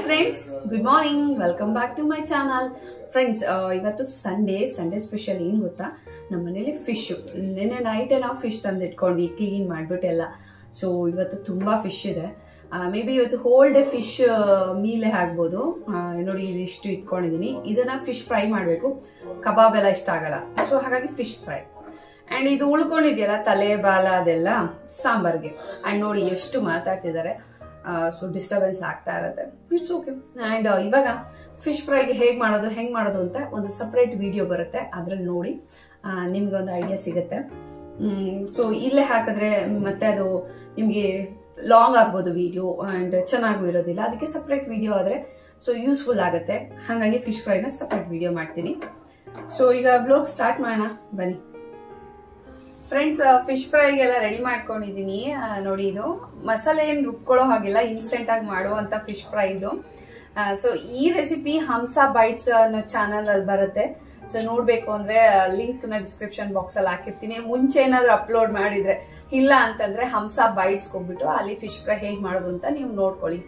Friends good morning welcome back to my channel friends ಇವತ್ತು Sunday Sunday special ಏನು ಗೊತ್ತಾ ನಮ್ಮ ಮನೇಲಿ ಫಿಶ್ ನಿನ್ನೆ ನೈಟೇ ನಾವು ಫಿಶ್ ತಂದಿಟ್ಕೊಂಡ್ವಿ ಕ್ಲೀನ್ ಮಾಡ್ಬಿಟ್ಟೆಲ್ಲ ಸೊ ಇವತ್ತು ತುಂಬ ಫಿಶ್ ಇದೆ ಮೇ ಬಿ ಇವತ್ತು ಹೋಲ್ ಡೇ ಫಿಶ್ ಮೀಲೇ ಆಗ್ಬೋದು ಆ, ನೋಡಿ ಇದಿಷ್ಟು ಇಟ್ಕೊಂಡಿದ್ದೀನಿ ಇದನ್ನ ಫಿಶ್ ಫ್ರೈ ಮಾಡಬೇಕು ಕಬಾಬ್ ಎಲ್ಲ ಇಷ್ಟ ಆಗಲ್ಲ ಸೊ ಹಾಗಾಗಿ ಫಿಶ್ ಫ್ರೈ ಅಂಡ್ ಇದು ಉಳ್ಕೊಂಡಿದೆಯಲ್ಲ ತಲೆ ಬಾಲ ಅದೆಲ್ಲ ಸಾಂಬಾರ್ಗೆ ಅಂಡ್ ನೋಡಿ ಎಷ್ಟು ಮಾತಾಡ್ತಿದ್ದಾರೆ ಸೊ ಡಿಸ್ಟರ್ಬೆನ್ಸ್ ಆಗ್ತಾ ಇರತ್ತೆ ಇಟ್ಸ್ ಓಕೆ ಅಂಡ್ ಇವಾಗ ಫಿಶ್ ಫ್ರೈಗೆ ಹೇಗೆ ಮಾಡೋದು ಹೆಂಗ್ ಮಾಡೋದು ಅಂತ ಒಂದು ಸಪ್ರೇಟ್ ವಿಡಿಯೋ ಬರುತ್ತೆ ಅದ್ರಲ್ಲಿ ನೋಡಿ ನಿಮ್ಗೆ ಒಂದು ಐಡಿಯಾ ಸಿಗುತ್ತೆ ಸೊ ಇಲ್ಲೇ ಹಾಕಿದ್ರೆ ಮತ್ತೆ ಅದು ನಿಮಗೆ ಲಾಂಗ್ ಆಗ್ಬೋದು ವಿಡಿಯೋ ಅಂಡ್ ಚೆನ್ನಾಗೂ ಇರೋದಿಲ್ಲ ಅದಕ್ಕೆ ಸಪ್ರೇಟ್ ವಿಡಿಯೋ ಆದ್ರೆ ಸೊ ಯೂಸ್ಫುಲ್ ಆಗುತ್ತೆ ಹಾಗಾಗಿ ಫಿಶ್ ಫ್ರೈನ ಸಪ್ರೇಟ್ ವಿಡಿಯೋ ಮಾಡ್ತೀನಿ ಸೊ ಈಗ ಬ್ಲೋಗ್ ಸ್ಟಾರ್ಟ್ ಮಾಡೋಣ ಬನ್ನಿ ಫ್ರೆಂಡ್ಸ್ ಫಿಶ್ ಫ್ರೈಗೆಲ್ಲ ರೆಡಿ ಮಾಡ್ಕೊಂಡಿದ್ದೀನಿ ಆ, ನೋಡಿ ಇದು ಮಸಾಲೆ ಏನು ರುಬ್ಕೊಳ್ಳೋ ಹಾಗಿಲ್ಲ ಇನ್ಸ್ಟೆಂಟ್ ಆಗಿ ಮಾಡುವಂತ ಫಿಶ್ ಫ್ರೈ ಇದು ಸೊ ಈ ರೆಸಿಪಿ ಹಂಸ ಬೈಟ್ಸ್ ಅನ್ನೋ ಚಾನಲ್ ಅಲ್ಲಿ ಬರುತ್ತೆ ಸೊ ನೋಡ್ಬೇಕು ಅಂದ್ರೆ ಲಿಂಕ್ ನ ಡಿಸ್ಕ್ರಿಪ್ಷನ್ ಬಾಕ್ಸ್ ಅಲ್ಲಿ ಹಾಕಿರ್ತೀನಿ ಮುಂಚೆ ಏನಾದ್ರು ಅಪ್ಲೋಡ್ ಮಾಡಿದ್ರೆ ಇಲ್ಲ ಅಂತಂದ್ರೆ ಹಂಸ ಬೈಟ್ಸ್ ಹೋಗ್ಬಿಟ್ಟು ಅಲ್ಲಿ ಫಿಶ್ ಫ್ರೈ ಹೇಗ್ ಮಾಡೋದು ಅಂತ ನೀವು ನೋಡ್ಕೊಳ್ಳಿ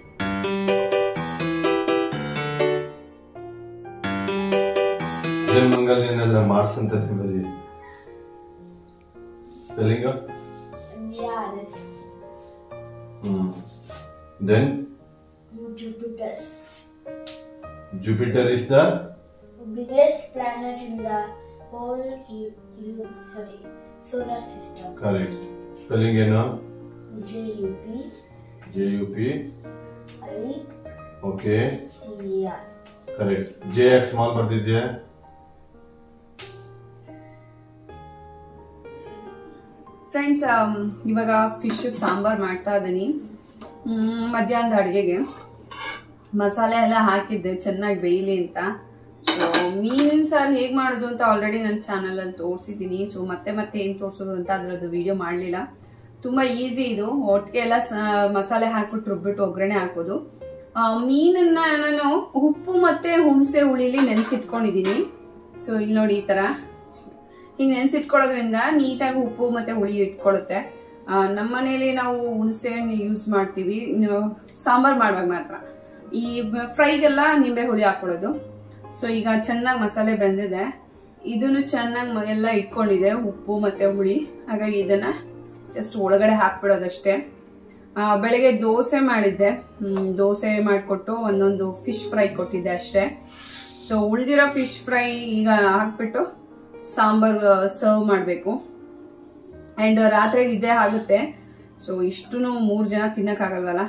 ಜನ್ಮಂಗಲ್ಯನೆಲ್ಲ ಮಾರ್ಸ್ ಅಂತ ಬರೀ spelling Yeah, this hmm then Jupiter, Jupiter is the biggest planet in the whole u- u- sorry solar system. Correct spelling ಏನು J U P J U P I okay T E R. Correct J X small ಬರ್ತಿದ್ಯಾ friends ಇವಾಗ fish sambar ಮಾಡ್ತಾ ಇದ್ದೀನಿ ಮ್, ಮಧ್ಯಾಹ್ನದ ಅಡುಗೆಗೆ ಮಸಾಲೆ ಎಲ್ಲ ಹಾಕಿದ್ದೆ ಚೆನ್ನಾಗಿ ಬೇಯಲಿ ಅಂತ ಸೊ ಮೀನ್ ಸಾರು ಹೇಗೆ ಮಾಡೋದು ಅಂತ ಆಲ್ರೆಡಿ ನನ್ನ ಚಾನಲಲ್ಲಿ ತೋರಿಸಿದ್ದೀನಿ ಸೊ ಮತ್ತೆ ಮತ್ತೆ ಏನು ತೋರಿಸೋದು ಅಂತ ಅದರದ್ದು ವಿಡಿಯೋ ಮಾಡಲಿಲ್ಲ ತುಂಬ ಈಸಿ ಇದು ಒಟ್ಟಿಗೆ ಎಲ್ಲ ಸ- ಮಸಾಲೆ ಹಾಕ್ಬಿಟ್ಟು ರುಬ್ಬಿಟ್ಟು ಒಗ್ಗರಣೆ ಹಾಕೋದು ಆ, ಮೀನನ್ನ ನಾನು ಉಪ್ಪು ಮತ್ತೆ ಹುಣಸೆ ಹುಳಿಲಿ ನೆನೆಸಿಟ್ಕೊಂಡಿದ್ದೀನಿ ಸೊ ಇಲ್ಲಿ ನೋಡಿ ಈ ಥರ ಹಿಂಗೆ ನೆನೆಸಿಟ್ಕೊಳ್ಳೋದ್ರಿಂದ ನೀಟಾಗಿ ಉಪ್ಪು ಮತ್ತೆ ಹುಳಿ ಇಟ್ಕೊಳ್ಳುತ್ತೆ ಆ, ನಮ್ಮ ಮನೇಲಿ ನಾವು ಹುಣಸೆ ಹಣ್ಣು ಯೂಸ್ ಮಾಡ್ತೀವಿ ಇನ್ನು ಸಾಂಬಾರ್ ಮಾಡುವಾಗ ಮಾತ್ರ ಈ ಫ್ರೈಗೆಲ್ಲ ನಿಂಬೆ ಹುಳಿ ಹಾಕೊಳ್ಳೋದು ಸೊ ಈಗ ಚೆನ್ನಾಗಿ ಮಸಾಲೆ ಬೆಂದಿದೆ ಇದನ್ನು ಚೆನ್ನಾಗಿ ಎಲ್ಲ ಇಟ್ಕೊಂಡಿದೆ ಉಪ್ಪು ಮತ್ತೆ ಹುಳಿ ಹಾಗಾಗಿ ಇದನ್ನ ಜಸ್ಟ್ ಒಳಗಡೆ ಹಾಕ್ಬಿಡೋದಷ್ಟೇ ಆ, ಬೆಳಗ್ಗೆ ದೋಸೆ ಮಾಡಿದ್ದೆ ಹ್ಮ್, ದೋಸೆ ಮಾಡಿಕೊಟ್ಟು ಒಂದೊಂದು ಫಿಶ್ ಫ್ರೈ ಕೊಟ್ಟಿದ್ದೆ ಅಷ್ಟೇ ಸೊ ಉಳಿದಿರೋ ಫಿಶ್ ಫ್ರೈ ಈಗ ಹಾಕ್ಬಿಟ್ಟು ಸಾಂಬಾರ್ ಸರ್ವ್ ಮಾಡಬೇಕು ಆ್ಯಂಡ್ ರಾತ್ರಿಗೆ ಇದೇ ಆಗುತ್ತೆ ಸೊ ಇಷ್ಟು ಮೂರು ಜನ ತಿನ್ನಕ್ಕಾಗಲ್ವಲ್ಲ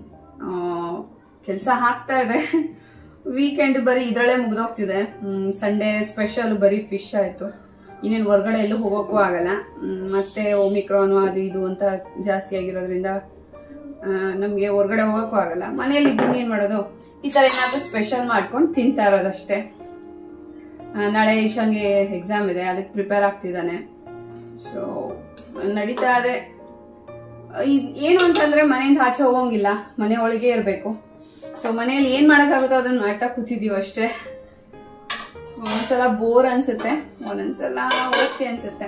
ಕೆಲಸ ಆಗ್ತಾ ಇದೆ ವೀಕೆಂಡ್ ಬರೀ ಇದರಲ್ಲೇ ಮುಗ್ದೋಗ್ತಿದೆ ಸಂಡೇ ಸ್ಪೆಷಲ್ ಬರೀ ಫಿಶ್ ಆಯಿತು ಇನ್ನೇನು ಹೊರಗಡೆ ಎಲ್ಲೂ ಹೋಗೋಕ್ಕೂ ಆಗಲ್ಲ ಹ್ಮ್, ಮತ್ತೆ ಒಮಿಕ್ರಾನು ಅದು ಇದು ಅಂತ ಜಾಸ್ತಿ ಆಗಿರೋದ್ರಿಂದ ನಮಗೆ ಹೊರಗಡೆ ಹೋಗೋಕ್ಕೂ ಆಗಲ್ಲ ಮನೇಲಿ ಇದ್ದೀನಿ ಏನು ಮಾಡೋದು ಈ ಥರ ಏನಾದರೂ ಸ್ಪೆಷಲ್ ಮಾಡ್ಕೊಂಡು ತಿಂತಾ ಇರೋದಷ್ಟೇ ಆ, ನಾಳೆ ಈಶಾನ್ಗೆ ಎಕ್ಸಾಮ್ ಇದೆ ಅದಕ್ಕೆ ಪ್ರಿಪೇರ್ ಆಗ್ತಿದ್ದಾನೆ ಸೊ ನಡೀತಾ ಇದೆ ಇದ್- ಏನು ಅಂತಂದ್ರೆ ಮನೆಯಿಂದ ಆಚೆ ಹೋಗಂಗಿಲ್ಲ ಮನೆ ಒಳಗೆ ಇರಬೇಕು ಸೊ ಮನೆಯಲ್ಲಿ ಏನ್ ಮಾಡಕ್ಕಾಗುತ್ತೋ ಅದನ್ನ ಮಾಡ್ತಾ ಕೂತಿದೀವಿ ಅಷ್ಟೇ So, ಒಂದ್ಸಲ ಬೋರ್ ಅನ್ಸುತ್ತೆ ಒಂದೊಂದ್ಸಲ ಓಕೆ ಅನ್ಸುತ್ತೆ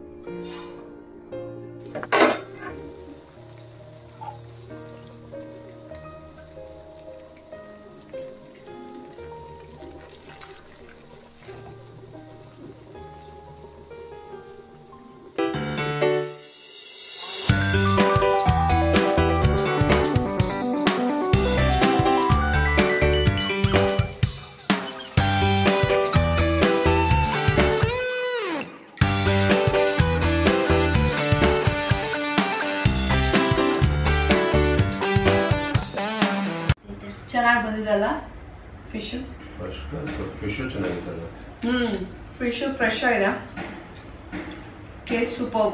ಚೆನ್ನಾಗಿ ಬಂದಿದಲ್ಲ ಫಿಶ್ ಫಿಶು ಚೆನ್ನಾಗಿತ್ತಲ್ಲ ಹ್ಮ್ ಫಿಶ್ ಫ್ರೆಶ್ ಆಗಿದೆ ಟೇಸ್ಟ್ ಸೂಪರ್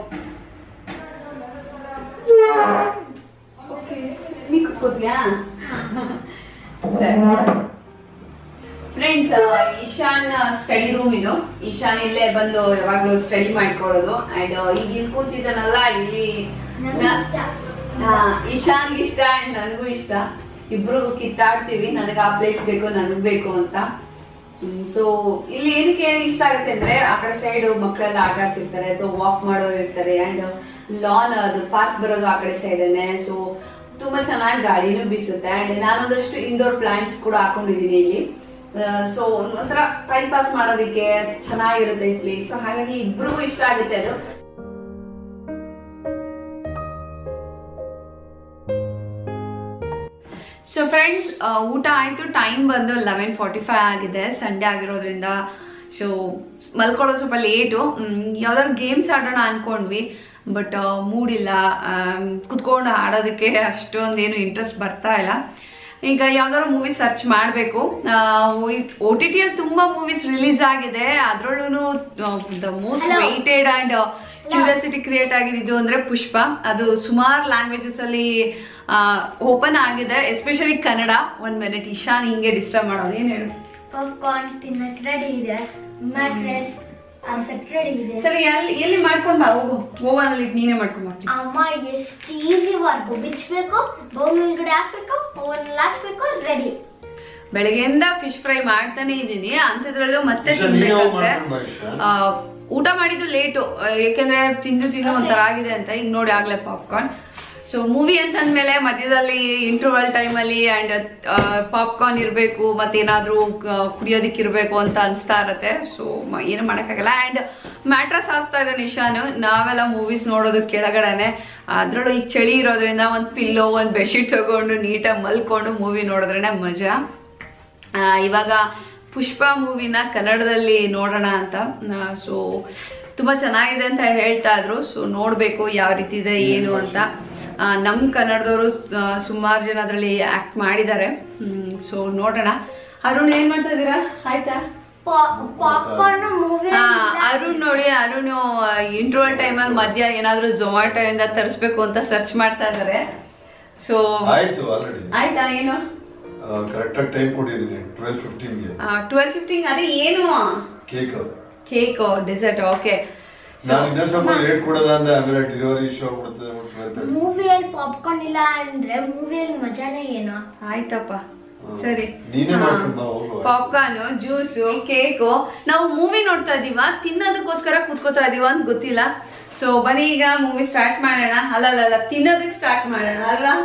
ಓಕೆ ನೀ ಕುತ್ಕೋತೀಯಾ ಸರಿ ಫ್ರೆಂಡ್ಸ್ ಈಶಾನ್ ಸ್ಟಡಿ ರೂಮ್ ಇದು ಈಶಾನ್ ಇಲ್ಲೇ ಬಂದು ಯಾವಾಗ್ಲೂ ಸ್ಟಡಿ ಮಾಡ್ಕೊಳ್ಳೋದು ಅಂಡ್ ಈಗ ಇಲ್ಲಿ ಕೂತಿದ್ದಾನಲ್ಲ ಇಲ್ಲಿ ನ- ಹಾ, ಈಶಾನ್ಗೆ ಇಷ್ಟ ಅಂಡ್ ನನಗೂ ಇಷ್ಟ ಇಬ್ರು ಕಿತ್ತಾಡ್ತೀವಿ ನನಗೆ ಆ ಪ್ಲೇಸ್ ಬೇಕು ನನಗ್ ಬೇಕು ಅಂತ ಸೊ ಇಲ್ಲಿ ಏನಕ್ಕೆ ಇಷ್ಟ ಆಗುತ್ತೆ ಅಂದ್ರೆ ಆ ಕಡೆ ಸೈಡ್ ಮಕ್ಕಳೆಲ್ಲ ಆಟ ಆಡ್ತಿರ್ತಾರೆ ಅಥವಾ ವಾಕ್ ಮಾಡೋರು ಇರ್ತಾರೆ ಅಂಡ್ ಲಾನ್ ಅದು ಪಾರ್ಕ್ ಬರೋದು ಆ ಕಡೆ ಸೈಡೇನೆ ಸೊ ತುಂಬಾ ಚೆನ್ನಾಗಿ ಗಾಳಿನೂ ಬೀಸುತ್ತೆ ಅಂಡ್ ನಾನೊಂದಷ್ಟು ಇಂಡೋರ್ ಪ್ಲಾಂಟ್ಸ್ ಕೂಡ ಹಾಕೊಂಡಿದೀನಿ ಇಲ್ಲಿ ಸೊ ಒಂಥರ ಟೈಮ್ ಪಾಸ್ ಮಾಡೋದಕ್ಕೆ ಚೆನ್ನಾಗಿರುತ್ತೆ ಈ ಪ್ಲೇಸ್ ಹಾಗಾಗಿ ಇಬ್ರಿಗೂ ಇಷ್ಟ ಆಗುತ್ತೆ ಅದು ಸೊ ಫ್ರೆಂಡ್ಸ್ ಊಟ ಆಯ್ತು ಟೈಮ್ ಬಂದು ಲೆವೆನ್ ಫಾರ್ಟಿ ಫೈವ್ ಆಗಿದೆ ಸಂಡೇ ಆಗಿರೋದ್ರಿಂದ ಸೊ ಮಲ್ಕೊಳ್ಳೋದು ಸ್ವಲ್ಪ ಲೇಟು ಯಾವ್ದಾದ್ರು ಗೇಮ್ಸ್ ಆಡೋಣ ಅನ್ಕೊಂಡ್ವಿ ಬಟ್ ಮೂಡಿಲ್ಲ ಕುತ್ಕೊಂಡು ಆಡೋದಕ್ಕೆ ಅಷ್ಟೊಂದೇನು ಇಂಟ್ರೆಸ್ಟ್ ಬರ್ತಾ ಇಲ್ಲ ಈಗ ಯಾವ್ದಾದ್ರು ಮೂವಿ ಸರ್ಚ್ ಮಾಡಬೇಕು ಓ ಟಿ ಟಿಯಲ್ಲಿ ತುಂಬಾ ಮೂವೀಸ್ ರಿಲೀಸ್ ಆಗಿದೆ ಅದ್ರಲ್ಲೂ the most Hello. Waited and curiosity create ಆಗಿದ್ದು ಅಂದ್ರೆ ಪುಷ್ಪ ಅದು ಸುಮಾರು ಲ್ಯಾಂಗ್ವೇಜಸ್ ಅಲ್ಲಿ ಓಪನ್ ಆಗಿದೆ ಎಸ್ಪೆಷಲಿ ಕನ್ನಡ ಒಂದ್ ಮಿನಿಟ್ ಇಶಾನ್ ಹಿಂಗೆ ಡಿಸ್ಟರ್ಬ್ ಮಾಡೋದು ಏನ್ ಹೇಳು ಪಾಪ್ಕಾರ್ನ್ ತಿನ್ನಕ್ ರೆಡಿ ಇದೆ ಮ್ಯಾಟ್ರೆಸ್ ಸೆಟ್ ರೆಡಿ ಇದೆ ಸರಿ ಎಲ್ಲಿ ಎಲ್ಲಿ ಮಾಡ್ಕೊಂಡ್ ಬಾ ಹೋಗು ಓವನ್ ಅಲ್ಲಿ ಇಟ್ಟು ನೀನೇ ಮಾಡ್ಕೊಂಡ್ ಬರ್ತೀನಿ ಅಮ್ಮ ಎಷ್ಟು ಈಸಿ ವರ್ಕ್ ಬಿಚ್ಚಬೇಕು ಬೌಲ್ ಒಳಗಡೆ ಹಾಕ್ಬೇಕು ಓವನ್ ಹಾಕ್ಬೇಕು ರೆಡಿ ಬೆಳಗ್ಗೆಯಿಂದ ಫಿಶ್ ಫ್ರೈ ಮಾಡ್ತಾನೆ ಇದ್ದೀನಿ ಅಂಥದ್ರಲ್ಲೂ ಮತ್ತೆ ಇಶಾನ್, ನೀನೇ ಹೋಗ್ ತಿನ್ಬೇಕಂತೆ ಮಾಡ್ಕೊಂಡ್ ಬಾ ಇಶಾನ್. ಆ, ಊಟ ಮಾಡಿದ್ದು ಲೇಟು ಯಾಕೆಂದ್ರೆ ತಿಂದು ತಿಂದು ಒಂಥರ ಆಗಿದೆ ಅಂತ ಈಗ ನೋಡಿ ಆಗ್ಲೇ ಪಾಪ್ಕಾರ್ನ್ ಸೊ ಮೂವಿ ಅಂತಂದ್ಮೇಲೆ ಮಧ್ಯದಲ್ಲಿ ಇಂಟರ್ವಲ್ ಟೈಮಲ್ಲಿ ಅಂಡ್ ಪಾಪ್ಕಾರ್ನ್ ಇರಬೇಕು ಮತ್ತೇನಾದ್ರೂ ಕುಡಿಯೋದಿಕ್ ಇರಬೇಕು ಅಂತ ಅನ್ಸ್ತಾ ಇರತ್ತೆ ಸೊ ಏನು ಮಾಡೋಕ್ಕಾಗಲ್ಲ ಅಂಡ್ ಮ್ಯಾಟ್ರಸ್ ಹಾಸ್ತಾ ಇದೆ ನಿಶಾನು ನಾವೆಲ್ಲ ಮೂವೀಸ್ ನೋಡೋದು ಕೆಳಗಡೆನೆ ಅದ್ರಲ್ಲೂ ಈಗ ಚಳಿ ಇರೋದ್ರಿಂದ ಒಂದು ಪಿಲ್ಲೋ ಒಂದು ಬೆಡ್ಶೀಟ್ ತಗೊಂಡು ನೀಟಾಗಿ ಮಲ್ಕೊಂಡು ಮೂವಿ ನೋಡಿದ್ರೇನೆ ಮಜಾ ಆ, ಇವಾಗ ಪುಷ್ಪ ಮೂವಿನ ಕನ್ನಡದಲ್ಲಿ ನೋಡೋಣ ಅಂತ ಸೊ ತುಂಬಾ ಚೆನ್ನಾಗಿದೆ ಅಂತ ಹೇಳ್ತಾ ಇದ್ರು ಸೊ ನೋಡ್ಬೇಕು ಯಾವ ರೀತಿ ಇದೆ ಏನು ಅಂತ ಆ, ನಮ್ ಕನ್ನಡದವರು ಸುಮಾರು ಜನ ಅದರಲ್ಲಿ ಆಕ್ಟ್ ಮಾಡಿದ್ದಾರೆ ಸೊ ನೋಡೋಣ ಅರುಣ್ ಏನ್ ಮಾಡ್ತಾ ಇದೀರಾ ಆಯ್ತಾ ಪಾಪ್ಕಾರ್ನ್ ಮೂವಿ ಆ, ಅರುಣ್ ನೋಡಿ ಅರುಣ್ ಇಂಟ್ರೋಲ್ ಟೈಮಲ್ಲಿ ಮಧ್ಯ ಏನಾದ್ರೂ ಝೊಮ್ಯಾಟೊ ಇಂದ ತರಿಸ್ಬೇಕು ಅಂತ ಸರ್ಚ್ ಮಾಡ್ತಾ ಇದಾರೆ ಸೊ ಆಯ್ತು ಆಲ್ರೆಡಿ ಆಯ್ತಾ ಏನು ಕರೆಕ್ಟ್ ಆಗಿ ಟೈಮ್ ಕೊಟ್ಟಿದ್ದೀನಿ ಟ್ವೆಲ್ ಫಿಫ್ಟೀನ್ಗೆ ಟ್ವೆಲ್ ಫಿಫ್ಟೀನ್ ಅದೇ ಏನು ಕೇಕ್ ಕೇಕ್ ಡೆಸರ್ಟ್ ಓಕೆ ನಾನು ಇನ್ನೂ ಸ್ವಲ್ಪ ಲೇಟ್ ಕೊಡೋದ ಅಂದೆ ಆಮೇಲೆ ಡೆಲಿವರಿ ಶೋ ಕೊಡ್ತದೆ ಮೂವಿಯಲ್ಲಿ ಪಾಪ್ಕಾರ್ನ್ ಇಲ್ಲ ಅಂದ್ರೆ ಮೂವಿಯಲ್ಲಿ ಮಜಾನೇ ಏನು ಆಯ್ತಪ್ಪ ಸರಿ ನೀನೇ ಮಾಡ್ಕೊಂಡ್ ಬಾ ಹೋಗು ಪಾಪ್ಕಾರ್ನ್ ಜ್ಯೂಸು ಕೇಕು ನಾವು ಮೂವಿ ನೋಡ್ತಾ ಇದೀವ ತಿನ್ನೋದಕ್ಕೋಸ್ಕರ ಕೂತ್ಕೋತಾ ಇದೀವ ಅಂತ ಗೊತ್ತಿಲ್ಲ ಸೊ ಬನ್ನಿ ಈಗ ಮೂವಿ ಸ್ಟಾರ್ಟ್ ಮಾಡೋಣ ಅಲ್ಲಲ್ಲ ತಿನ್ನೋದಕ್ಕೆ ಸ್ಟಾರ್ಟ್ ಮಾಡೋಣ ಅಲ್ವಾ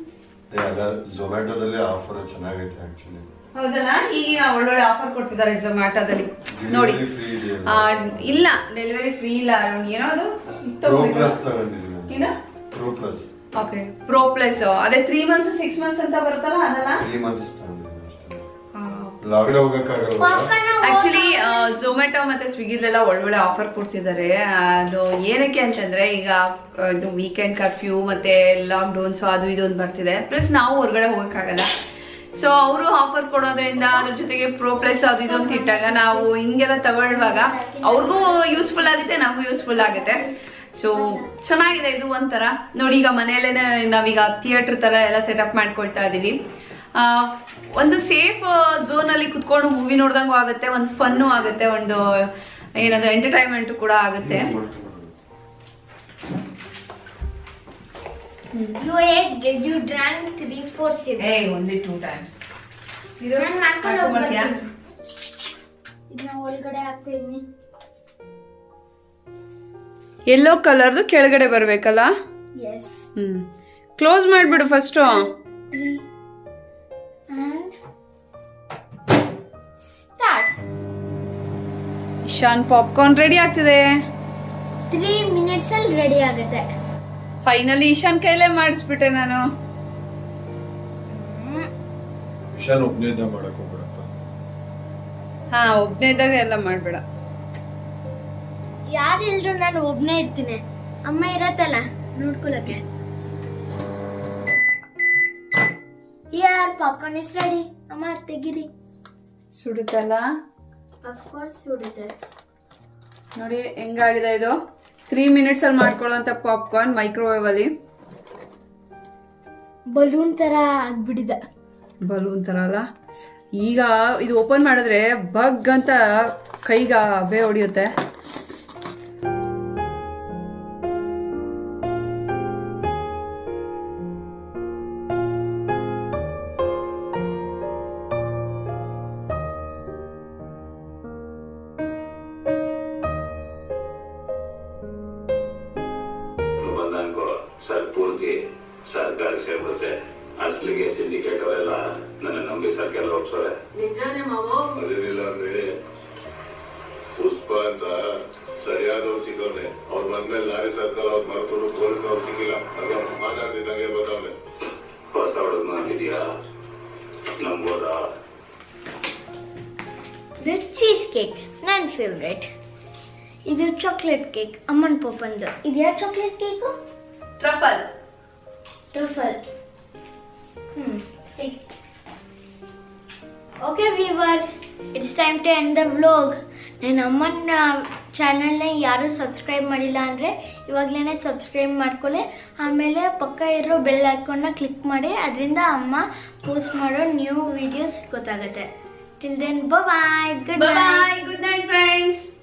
ಏ, ಅಲ್ಲ ಝೊಮ್ಯಾಟೊದಲ್ಲಿ ಆಫರ್ ಚೆನ್ನಾಗೈತೆ ಆಕ್ಚುಲಿ ಹೌದಲ್ಲ ಈಗ ಒಳ್ಳೊಳ್ಳೆ ಆಫರ್ ಕೊಡ್ತಿದ್ದಾರೆ ಝೊಮ್ಯಾಟೋದಲ್ಲಿ ನೋಡಿ ಫ್ರೀ ಇದೆ ಆ, ಇಲ್ಲ ಡೆಲಿವರಿ ಫ್ರೀ ಇಲ್ಲ ಅರುಣ್ ಏನೋ ಅದು ಪ್ರೋ ಪ್ಲಸ್ ತಗೊಂಡಿದ್ದೀನಿ ಏನ pro plus okay pro plus ಅದೇ ತ್ರೀ ಮಂತ್ಸ್ ಸಿಕ್ಸ್ ಮಂತ್ಸ್ ಅಂತ ಬರುತ್ತಲ್ಲ ಅದಲ್ಲ ತ್ರೀ ಮಂತ್ಸ್ ತಗೊಂಡಿದ್ದೀನಿ ಅಷ್ಟೇ ಲಾಗಡೆ ಹೋಗಕ್ಕಾಗಲ್ಲ ಪಾಪ್ಕಾರ್ನ್ ಆಕ್ಚುಲಿ ಝೊಮ್ಯಾಟೊ ಮತ್ತೆ ಸ್ವಿಗ್ಗಿಲೆಲ್ಲ ಒಳ್ಳೊಳ್ಳೆ ಆಫರ್ ಕೊಡ್ತಿದ್ದಾರೆ ಅದು ಏನಕ್ಕೆ ಅಂತಂದ್ರೆ ಈಗ ಆ, ಇದು ವೀಕೆಂಡ್ ಕರ್ಫ್ಯೂ ಮತ್ತೆ ಲಾಕ್ ಡೌನ್ಸ್ ಅದು ಇದು ಅಂತ ಬರ್ತಿದೆ ಪ್ಲಸ್ ನಾವು ಹೊರಗಡೆ ಹೋಗಕ್ಕಾಗಲ್ಲ ಸೊ ಅವರು ಆಫರ್ ಕೊಡೋದ್ರಿಂದ ಅದ್ರ ಜೊತೆಗೆ ಪ್ರೋ ಪ್ಲಸ್ ಅದು ಇದು ಅಂತ ಇಟ್ಟಾಗ ನಾವು ಹಿಂಗೆಲ್ಲ ತಗೊಳ್ಳುವಾಗ ಅವ್ರಿಗೂ ಯೂಸ್ಫುಲ್ ಆಗುತ್ತೆ ನಮಗೂ ಯೂಸ್ಫುಲ್ ಆಗುತ್ತೆ ಸೊ ಚೆನ್ನಾಗಿದೆ ಇದು ಒಂಥರ ನೋಡಿ ಈಗ ಮನೆಯಲ್ಲೇನೆ ನಾವೀಗ ಥಿಯೇಟರ್ ತರ ಎಲ್ಲ ಸೆಟಪ್ ಮಾಡ್ಕೊಳ್ತಾ ಇದೀವಿ ಆ, ಒಂದು ಸೇಫ್ ಝೋನ್ ಅಲ್ಲಿ ಕುತ್ಕೊಂಡು ಮೂವಿ ನೋಡ್ದಂಗೂ ಆಗುತ್ತೆ ಒಂದು ಫನ್ನು ಆಗುತ್ತೆ ಒಂದು ಏನದು ಎಂಟರ್ಟೈನ್ಮೆಂಟ್ ಕೂಡ ಆಗುತ್ತೆ you ate you drank three four six ಏ ಒಂದೇ ಟೂ ಟೈಮ್ಸ್ ಇದು ನಾನ್ ಮಾಡ್ಕೊಂಡು ಹಾಕೊಂಡ್ಬರ್ತೀಯಾ? ಇದನ್ನ ಒಳಗಡೆ ಹಾಕ್ತಾ ಇದೀನಿ ಎಲ್ಲೋ ಕಲರ್ದು ಕೆಳಗಡೆ ಬರ್ಬೇಕಲ್ಲ ಎಸ್ ಹ್ಮ್ ಕ್ಲೋಸ್ ಮಾಡ್ಬಿಡು first three and start Ishan popcorn ready ಆಗ್ತಿದೆ ತ್ರೀ ಮಿನಿಟ್ಸ್ ಅಲ್ಲಿ ರೆಡಿ ಆಗುತ್ತೆ ಫೈನಲಿ ಇಶಾನ್ ಕೈಲೇ ಮಾಡಿಸ್ಬಿಟ್ಟೆ ನಾನು ವಿಷಾನ್ ಒಬ್ಬನೇ ಮಾಡಕ್ ಹೋಗ್ಬಿಡಪ್ಪ ಹಾ ಒಬ್ನೇ ಇದ್ದಾಗ ಎಲ್ಲ ಮಾಡ್ಬೇಡ ಯಾರಿಲ್ರು ನಾನು ಒಬ್ನೇ ಇರ್ತೀನಿ ಅಮ್ಮ ಇರತ್ತಲ್ಲ ನೋಡ್ಕೊಳಕ್ಕೆ ಯಾರ್ ಪಾಪ್ಕಾರ್ನ್ ಇಸ್ ರೆಡಿ ಅಮ್ಮ ತೆಗಿರಿ ಸುಡುತ್ತಲ್ಲ ಅಫ್ಕೋರ್ಸ್ ಸುಡುತ್ತೆ ನೋಡಿ ಹೆಂಗಾಗಿದೆ ಇದು ತ್ರೀ ಮಿನಿಟ್ಸ್ ಅಲ್ಲಿ ಮಾಡ್ಕೊಳ್ಳೋಂತ ಪಾಪ್ಕಾರ್ನ್ ಮೈಕ್ರೋವೇವ್ ಅಲ್ಲಿ ಬಲೂನ್ ತರ ಆಗ್ಬಿಟ್ಟಿದೆ ಬಲೂನ್ ತರ ಅಲ್ಲ ಈಗ ಇದು ಓಪನ್ ಮಾಡಿದ್ರೆ ಬಗ್ ಅಂತ ಕೈಗ ಬೇ ಹೊಡಿಯುತ್ತೆ कमांडांट को सर पूल के ಸರ್ಕಾರಕ್ಕೆ ಸೇರ್ಬಿಡುತ್ತೆ ಅಸಲಿಗೆ ಸಿಂಡಿಕೇಟ್ ಅವರೆಲ್ಲ ನನ್ನ ನಂಬಿ ಸರ್ಕಾರ ಒಪ್ಸೋರೆ ನಿಜಾನೇ ಮಾವ ಅದೇನಿಲ್ಲ ಅಂದ್ರೆ ಪುಷ್ಪ ಅಂತ ಸರಿಯಾದವ್ರು ಸಿಗೋನೆ ಅವ್ರು ಬಂದ್ಮೇಲೆ ಲಾರಿ ಸರ್ಕಲ್ ಅವ್ರು ಮರೆತು ಪೊಲೀಸ್ನವ್ರು ಸಿಕ್ಕಿಲ್ಲ ಅಲ್ವಾ ಮಾತಾಡ್ತಿದ್ದಂಗೆ ಬರ್ತಾವ್ರೆ ಹೊಸ ಹುಡುಗ ಅಂತಿದ್ಯಾ ನಂಬೋದಾ ಇದು ಚೀಸ್ ಕೇಕ್ ನನ್ನ ಫೇವ್ರೆಟ್ ಇದು ಚಾಕ್ಲೇಟ್ ಕೇಕ್ ಅಮ್ಮನ್ ಪಪ್ಪಂದು ಇದು ಯಾವ chocolate cake truffle truffle hmm okay viewers it's time to end the vlog ನನ್ನ ಅಮ್ಮನ ಚಾನಲ್ನ ಯಾರೂ ಸಬ್ಸ್ಕ್ರೈಬ್ ಮಾಡಿಲ್ಲ ಅಂದರೆ ಇವಾಗಲೇ ಸಬ್ಸ್ಕ್ರೈಬ್ ಮಾಡ್ಕೊಳ್ಳಿ ಆಮೇಲೆ ಪಕ್ಕ ಇರೋ ಬೆಲ್ ಐಕಾನ್ನ ಕ್ಲಿಕ್ ಮಾಡಿ ಅದರಿಂದ ಅಮ್ಮ ಪೋಸ್ಟ್ ಮಾಡೋ ನ್ಯೂ ವಿಡಿಯೋಸ್ ಗೊತ್ತಾಗುತ್ತೆ till then bye good bye good night friends